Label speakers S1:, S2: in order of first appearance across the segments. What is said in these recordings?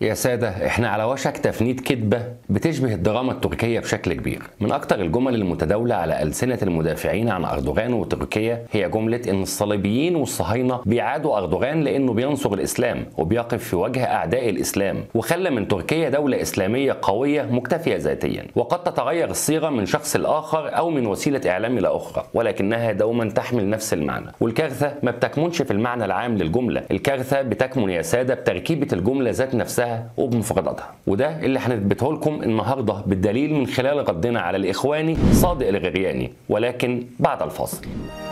S1: يا سادة احنا على وشك تفنيد كذبة بتشبه الدراما التركية بشكل كبير من أكتر الجمل المتداولة على ألسنة المدافعين عن أردوغان وتركيا هي جملة إن الصليبيين والصهاينة بيعادوا أردوغان لأنه بينصر الإسلام وبيقف في وجه أعداء الإسلام وخلى من تركيا دولة إسلامية قوية مكتفية ذاتيا وقد تتغير الصيغة من شخص لآخر أو من وسيلة إعلام إلى أخرى ولكنها دوما تحمل نفس المعنى والكارثة ما بتكمنش في المعنى العام للجملة الكارثة بتكمن يا سادة بتركيبة الجملة ذات نفسها وبمفرداتها وده اللي هنثبته لكم النهارده بالدليل من خلال ردنا على الاخواني صادق الغرياني ولكن بعد الفاصل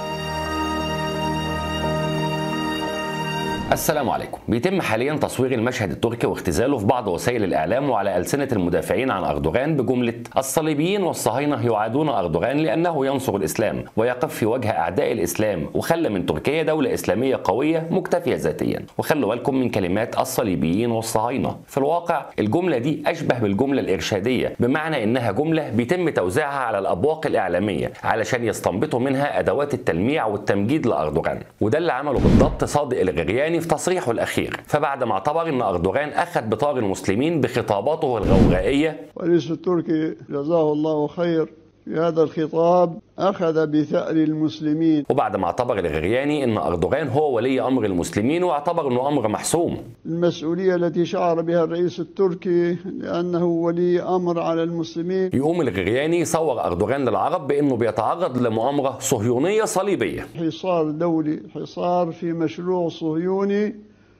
S1: السلام عليكم بيتم حاليا تصوير المشهد التركي واختزاله في بعض وسائل الاعلام وعلى السنه المدافعين عن اردوغان بجمله الصليبيين والصهاينه يعادون اردوغان لانه ينصر الاسلام ويقف في وجه اعداء الاسلام وخلى من تركيا دوله اسلاميه قويه مكتفيه ذاتيا وخلوا بالكم من كلمات الصليبيين والصهاينه في الواقع الجمله دي اشبه بالجمله الارشاديه بمعنى انها جمله بيتم توزيعها على الابواق الاعلاميه علشان يستنبطوا منها ادوات التلميع والتمجيد لاردوغان وده اللي عمله بالضبط صادق الغرياني في تصريحه الاخير فبعد ما اعتبر ان اردوغان اخذ بطار المسلمين بخطاباته الغوغائيه
S2: والرئيس التركي جزاه الله خير في هذا الخطاب أخذ بثأر المسلمين
S1: وبعد ما اعتبر الغرياني ان اردوغان هو ولي امر المسلمين واعتبر انه امر محسوم
S2: المسؤولية التي شعر بها الرئيس التركي لأنه ولي أمر على المسلمين
S1: يقوم الغرياني يصور اردوغان للعرب بانه بيتعرض لمؤامره صهيونيه صليبيه
S2: حصار دولي حصار في مشروع صهيوني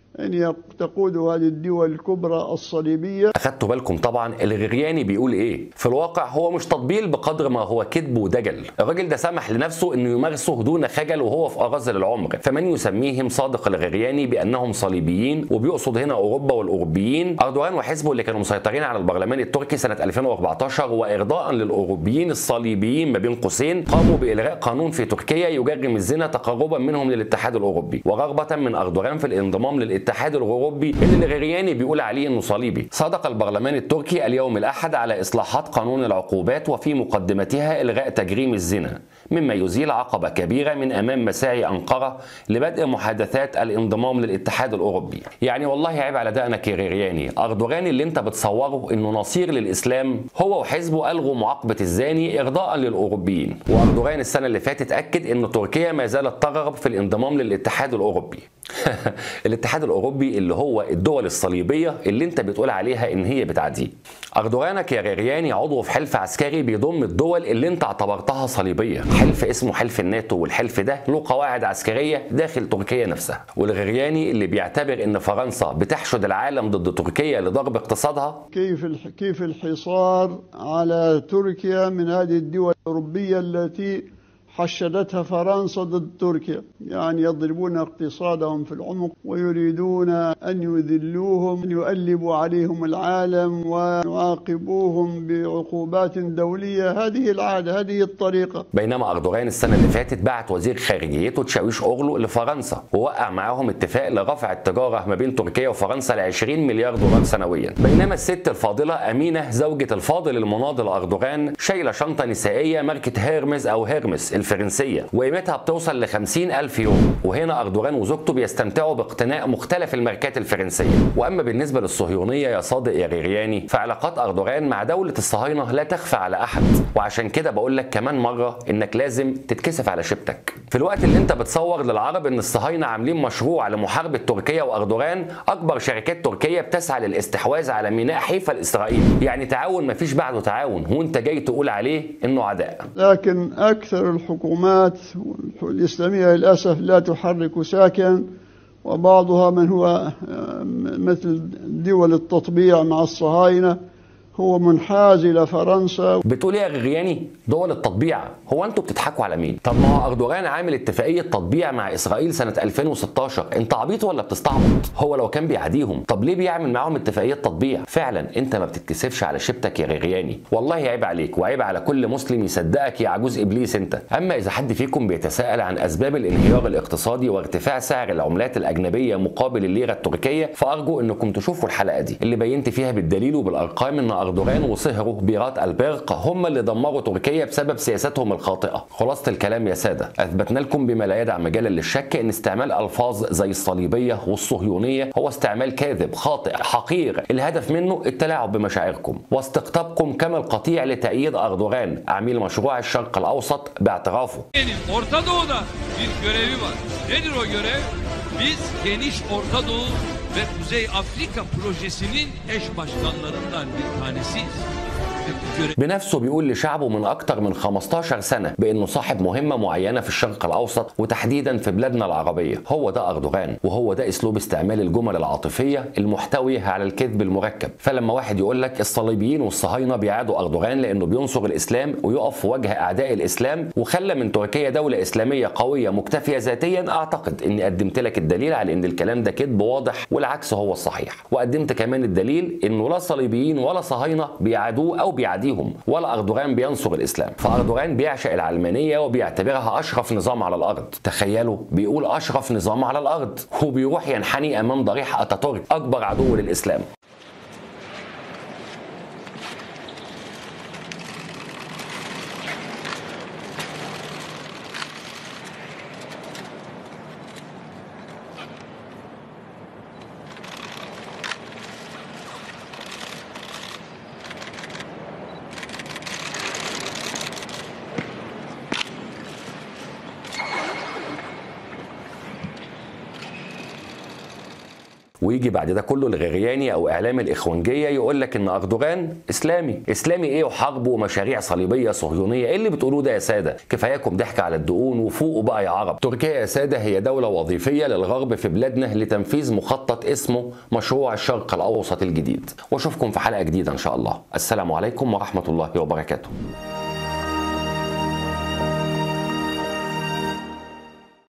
S2: أن تقود هذه الدول الكبرى الصليبية
S1: اخدتوا بالكم طبعا الغرياني بيقول ايه في الواقع هو مش تطبيل بقدر ما هو كذب ودجل الراجل ده سمح لنفسه انه يمارسه دون خجل وهو في اراذل العمر فمن يسميهم صادق الغرياني بانهم صليبيين وبيقصد هنا اوروبا والاوروبيين اردوغان وحزبه اللي كانوا مسيطرين على البرلمان التركي سنه 2014 وارضاء للاوروبيين الصليبيين ما بين قوسين قاموا بالغاء قانون في تركيا يجرم الزنا تقربا منهم للاتحاد الاوروبي ورغبه من اردوغان في الانضمام للاتحاد الاوروبي اللي الغرياني بيقول عليه انه صليبي صادق البرلمان التركي اليوم الاحد على اصلاحات قانون العقوبات وفي مقدمتها الغاء تجريم الزنا مما يزيل عقبه كبيره من امام مساعي انقره لبدء محادثات الانضمام للاتحاد الاوروبي يعني والله عيب على دقنك يا غرياني اردوغان اللي انت بتصوره انه نصير للاسلام هو وحزبه الغوا معاقبه الزاني ارضاء للاوروبيين واردوغان السنه اللي فاتت اكد ان تركيا ما زالت ترغب في الانضمام للاتحاد الاوروبي الاتحاد الاوروبي اللي هو الدول الصليبيه اللي انت بتقول عليها ان هي بتعاديه اردوغانك يا غرياني عضو في حلف عسكري بيضم الدول اللي انت اعتبرتها صليبيه حلف اسمه حلف الناتو والحلف ده له قواعد عسكريه داخل تركيا نفسها والغرياني اللي بيعتبر ان فرنسا بتحشد العالم ضد تركيا لضرب اقتصادها
S2: كيف الح- كيف الحصار على تركيا من هذه الدول الأوروبية التي حشدتها فرنسا ضد تركيا يعني يضربون اقتصادهم في العمق ويريدون أن يذلوهم أن يؤلبوا عليهم العالم ويعاقبوهم بعقوبات دولية هذه العادة هذه الطريقة
S1: بينما اردوغان السنه اللي فاتت بعت وزير خارجيته تشاويش اوغلو لفرنسا ووقع معاهم اتفاق لرفع التجاره ما بين تركيا وفرنسا ل 20 مليار دولار سنويا بينما الست الفاضله امينه زوجة الفاضل المناضل اردوغان شايله شنطه نسائيه ماركه هيرمز او هيرمس الفرنسيه وقيمتها بتوصل ل 50 الف يورو وهنا اردوغان وزوجته بيستمتعوا باقتناء مختلف الماركات الفرنسيه واما بالنسبه للصهيونيه يا صادق يا غرياني فعلاقات اردوغان مع دوله الصهاينه لا تخفى على احد وعشان كده بقول لك كمان مره انك لازم تتكسف على شبتك في الوقت اللي انت بتصور للعرب ان الصهاينه عاملين مشروع لمحاربه تركيا واردوغان اكبر شركات تركيا بتسعى للاستحواذ على ميناء حيفا الاسرائيلي يعني تعاون مفيش بعده تعاون وانت جاي تقول عليه انه عداء
S2: لكن أكثر الحكومات الإسلامية للأسف لا تحرك ساكن وبعضها من هو آه، مثل دول التطبيع مع الصهاينة هو منحاز إلى فرنسا
S1: بتقول ايه يا غرياني دول التطبيع هو انتوا بتضحكوا على مين طب ما هو اردوغان عامل اتفاقيه تطبيع مع اسرائيل سنه 2016 انت عبيط ولا بتستعبط هو لو كان بيعاديهم طب ليه بيعمل معاهم اتفاقيه تطبيع فعلا انت ما بتتكسفش على شبتك يا غرياني والله عيب عليك وعيب على كل مسلم يصدقك يا عجوز ابليس انت اما اذا حد فيكم بيتساءل عن اسباب الانهيار الاقتصادي وارتفاع سعر العملات الاجنبيه مقابل الليره التركيه فارجو انكم تشوفوا الحلقه دي اللي بينت فيها بالدليل وبالارقام ان اردوغان وصهره بيرات البرق هم اللي دمروا تركيا بسبب سياستهم الخاطئه خلاصه الكلام يا ساده اثبتنا لكم بما لا يدع مجالا للشك ان استعمال الفاظ زي الصليبيه والصهيونيه هو استعمال كاذب خاطئ حقير الهدف منه التلاعب بمشاعركم واستقطابكم كما القطيع لتأييد اردوغان عميل مشروع الشرق الاوسط باعترافه
S3: Türkiye'nin Orta Doğu'da bir görevi var. Nedir o görev? Biz geniş Orta Doğu ve Kuzey Afrika projesinin eş başkanlarından bir tanesiyiz. Ve bu görev
S1: بنفسه بيقول لشعبه من أكتر من 15 سنة بأنه صاحب مهمة معينة في الشرق الأوسط وتحديدا في بلادنا العربية هو ده أردوغان وهو ده أسلوب استعمال الجمل العاطفية المحتوية على الكذب المركب فلما واحد يقول لك الصليبيين والصهاينة بيعادوا أردوغان لأنه بينصر الإسلام ويقف في وجه أعداء الإسلام وخلى من تركيا دولة إسلامية قوية مكتفية ذاتيا أعتقد أني قدمت لك الدليل على أن الكلام ده كذب واضح والعكس هو الصحيح وقدمت كمان الدليل أنه لا صليبيين ولا صهاينة بيعادوه أو بيعاديهم ولا أردوغان بينصر الإسلام فأردوغان بيعشق العلمانية وبيعتبرها أشرف نظام على الأرض تخيلوا بيقول أشرف نظام على الأرض وبيروح ينحني أمام ضريح أتاتورك أكبر عدو للإسلام ويجي بعد ده كله الغرياني او اعلام الاخوانجيه يقول لك ان اردوغان اسلامي اسلامي ايه وحرب ومشاريع صليبيه صهيونيه ايه اللي بتقولوه ده يا ساده كفاياكم ضحك على الدقون وفوقوا بقى يا عرب تركيا يا ساده هي دوله وظيفيه للغرب في بلادنا لتنفيذ مخطط اسمه مشروع الشرق الاوسط الجديد واشوفكم في حلقه جديده ان شاء الله السلام عليكم ورحمه الله وبركاته